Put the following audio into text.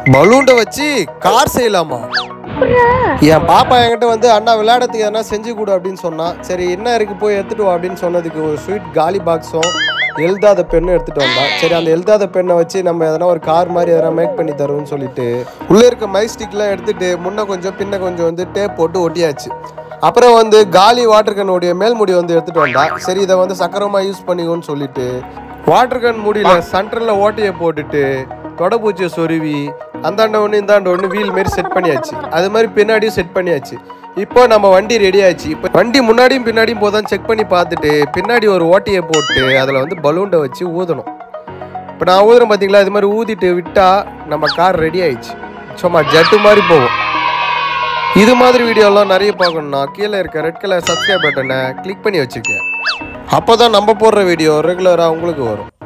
பலூண்டை வச்சு கார் செய்யலாமா என் பாப்பா என்கிட்ட வந்து அண்ணா விளையாடத்துக்கு எதனா செஞ்சு கொடு அப்படின்னு சொன்னான் சரி என்ன இருக்கு போய் எடுத்துட்டு வா அப்படின்னு சொன்னதுக்கு ஒரு ஸ்வீட் காலி பாக்ஸும் எழுதாத பெண்ணும் எடுத்துட்டு வந்தா சரி அந்த எழுதாத பெண்ணை வச்சு நம்ம எதனா ஒரு கார் மாதிரி எதனா மேக் பண்ணி தருவோம்னு சொல்லிட்டு உள்ள இருக்க மை ஸ்டிக்லாம் எடுத்துட்டு முன்ன கொஞ்சம் பின்ன கொஞ்சம் வந்து டேப் போட்டு ஒட்டியாச்சு அப்புறம் வந்து காலி வாட்டர் கன்னுடைய மேல்முடி வந்து எடுத்துட்டு வந்தா சரி இதை வந்து சக்கரமா யூஸ் பண்ணிக்கோன்னு சொல்லிட்டு வாட்டர் கன் முடியில சென்டர்ல ஓட்டையை போட்டுட்டு தொடப்பூச்சியை சொருவி அந்தாண்ட ஒன்று இந்தாண்ட ஒன்று வீல் மாரி செட் பண்ணியாச்சு அது மாதிரி பின்னாடியும் செட் பண்ணியாச்சு இப்போ நம்ம வண்டி ரெடி ஆச்சு இப்போ வண்டி முன்னாடியும் பின்னாடியும் போதான் செக் பண்ணி பார்த்துட்டு பின்னாடி ஒரு ஓட்டையை போட்டு அதில் வந்து பலூண்டை வச்சு ஊதணும் இப்போ நான் ஊதுறேன் பார்த்தீங்களா இது மாதிரி ஊதிட்டு விட்டா நம்ம கார் ரெடி ஆயிடுச்சு சும்மா ஜட்டு மாதிரி போகும் இது மாதிரி வீடியோலாம் நிறைய பார்க்கணும்னா கீழே இருக்க ரெட் கலர் சப்ஸ்கிரைப் பட்டனை கிளிக் பண்ணி வச்சுக்கேன் அப்போ தான் நம்ம போடுற வீடியோ ரெகுலராக உங்களுக்கு வரும்